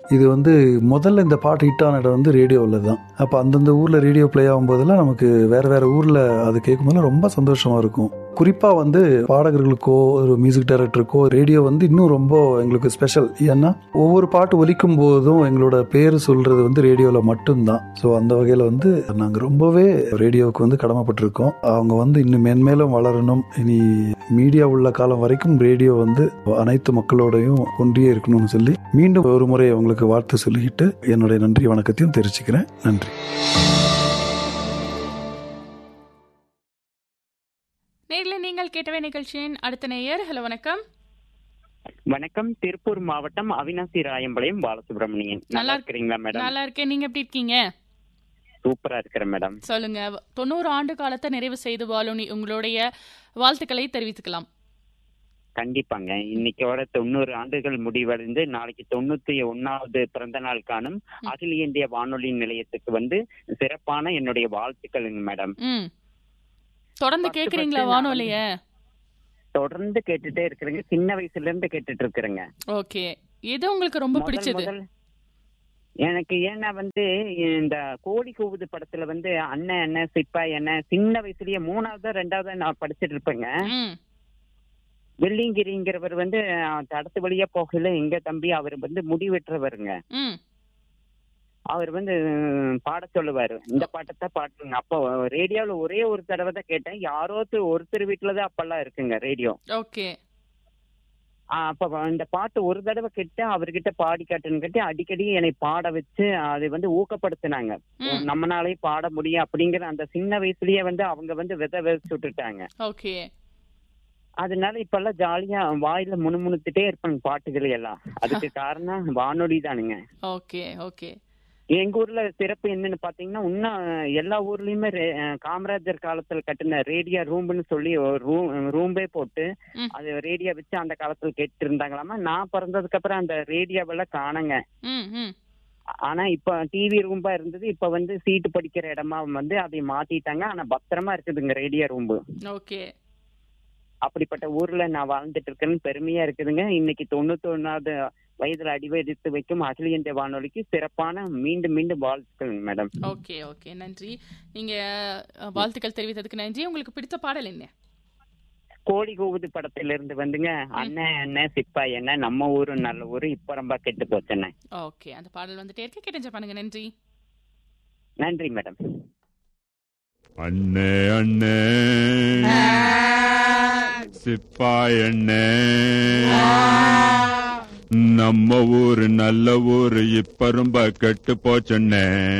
இது வந்து முதல்ல இந்த பாட்டு ஹிட் ஆன இடம் வந்து ரேடியோவில் தான் அப்போ அந்தந்த ஊரில் ரேடியோ ப்ளே ஆகும்போதெல்லாம் நமக்கு வேறு வேறு ஊரில் அது கேட்கும்போது ரொம்ப சந்தோஷமாக இருக்கும் குறிப்பாக வந்து பாடகர்களுக்கோ ஒரு மியூசிக் டைரக்டருக்கோ ரேடியோ வந்து இன்னும் ரொம்ப எங்களுக்கு ஸ்பெஷல் ஏன்னா ஒவ்வொரு பாட்டு ஒலிக்கும் போதும் எங்களோட பேர் சொல்கிறது வந்து ரேடியோவில் மட்டும்தான் ஸோ அந்த வகையில் வந்து நாங்கள் ரொம்பவே ரேடியோவுக்கு வந்து கடமைப்பட்டிருக்கோம் அவங்க வந்து இன்னும் மென்மேலும் வளரணும் இனி மீடியா உள்ள காலம் வரைக்கும் ரேடியோ வந்து அனைத்து மக்களோடையும் ஒன்றியே இருக்கணும்னு சொல்லி மீண்டும் ஒரு முறை அவங்களுக்கு வாழ்த்து சொல்லிக்கிட்டு என்னுடைய நன்றி வணக்கத்தையும் தெரிவிச்சுக்கிறேன் நன்றி நேரில் நீங்கள் கேட்டவை நிகழ்ச்சியின் அடுத்த நேயர் ஹலோ வணக்கம் வணக்கம் திருப்பூர் மாவட்டம் அவினாசி ராயம்பாளையம் பாலசுப்ரமணியன் நல்லா நல்லா இருக்கு. இருக்கிறீங்களா மேடம் நல்லா இருக்கேன் நீங்க எப்படி இருக்கீங்க சூப்பரா இருக்கிறேன் மேடம் சொல்லுங்க தொண்ணூறு ஆண்டு காலத்தை நிறைவு செய்து வாழும் நீ- உங்களுடைய வாழ்த்துக்களை தெரிவித்துக்கலாம் கண்டிப்பாங்க இன்னைக்கோட தொண்ணூறு ஆண்டுகள் முடிவடைந்து நாளைக்கு தொண்ணூத்தி ஒன்னாவது பிறந்த நாள் காணும் அகில இந்திய வானொலி நிலையத்துக்கு வந்து சிறப்பான என்னுடைய வாழ்த்துக்களுங்க மேடம் ம் தொடர்ந்து பத்து கேக்குறீங்களா பத்து நான் வானொலிய தொடர்ந்து கேட்டுட்டே இருக்கிறேங்க சின்ன வயசுல இருந்து கேட்டுட்டு இருக்கிறேங்க ஓகே எது உங்களுக்கு ரொம்ப முதல் பிடிச்சது முதல் எனக்கு ஏன்னா வந்து இந்த கோழி கூவுது படத்துல வந்து அண்ணன் அண்ணன் சிப்பாய் அண்ணன் சின்ன வயசுலயே மூணாவது ரெண்டாவது நான் படிச்சிட்டு இருப்பேங்க ம் வெள்ளிங்கிரிங்கிறவர் வந்து அஹ், தடத்து வழியா போகல எங்க தம்பி அவர் வந்து முடி வெட்டுறவருங்க ம் அவர் வந்து அஹ், பாட சொல்லுவாரு இந்த பாட்டத்தான் பாட்டுங்க அப்போ ரேடியோல ஒரே ஒரு தடவை தான் கேட்டேன் யாரோ ஒருத்தர் ஒருத்தர் வீட்டுலதான் அப்பெல்லாம் இருக்குங்க ரேடியோ ஓகே அப்ப இந்த பாட்டு ஒரு தடவை கேட்டு அவர்கிட்ட பாடி காட்டுன்னு கேட்டு அடிக்கடி என்னை பாட வச்சு அதை வந்து ஊக்கப்படுத்தினாங்க ம் நம்மனாலே பாட முடியும் அப்படிங்கிற அந்த சின்ன வயசுலயே வந்து அவங்க வந்து விதை விதைச்சு விட்டுட்டாங்க ஓகே அதனால இப்ப எல்லாம் ஜாலியா வாயில முணுமுணுத்துட்டே இருப்பாங்க பாட்டுகள் எல்லாம் அதுக்கு காரணம் வானொலி தானுங்க ஓகே ஓகே எங்க ஊர்ல சிறப்பு என்னன்னு பாத்தீங்கன்னா இன்னும் எல்லா ஊர்லயுமே ரே- அஹ் காமராஜர் காலத்துல கட்டின ரேடியோ ரூம்னு சொல்லி ஒரு ரூம் ரூம்பே போட்டு ம். அது ரேடியோ வச்சு அந்த காலத்துல கேட்டு இருந்தாங்களாமா நான் பிறந்ததுக்கு அப்புறம் அந்த ரேடியோவெல்லாம் காணங்க ம் ம் ஆனா இப்ப டிவி ரூம்பா இருந்தது இப்ப வந்து சீட்டு படிக்கிற இடமா வந்து அதை மாத்திட்டாங்க ஆனா பத்திரமா இருக்குதுங்க ரேடியோ ரூம்பு ஓகே அப்படிப்பட்ட ஊர்ல நான் வாழ்ந்துட்டு இருக்கேன்னு பெருமையா இருக்குதுங்க இன்னைக்கு தொண்ணூத்தி ஒன்னாவது வயதுல அடிவெடுத்து வைக்கும் அகில இந்திய வானொலிக்கு சிறப்பான மீண்டும் மீண்டும் வாழ்த்துக்கள் மேடம் ஓகே ஓகே நன்றி நீங்க அஹ், வாழ்த்துக்கள் தெரிவித்ததுக்கு நன்றி உங்களுக்கு பிடித்த பாடல் என்ன கோழி கூவுது படத்துல இருந்து வந்துங்க அண்ணன் அண்ணன் சிப்பாய் என்ன நம்ம ஊரு நல்ல ஊரு இப்ப ரொம்ப கெட்டு போச்சுண்ணே ஓகே அந்த பாடல் வந்துட்டே இருக்கு கேட்டு பண்ணுங்க நன்றி நன்றி மேடம் அண்ணே அண்ணே சிப்பாய் அண்ணே நம்ம ஊரு நல்ல ஊரு இப்ப ரொம்ப கெட்டு போச்சண்ணே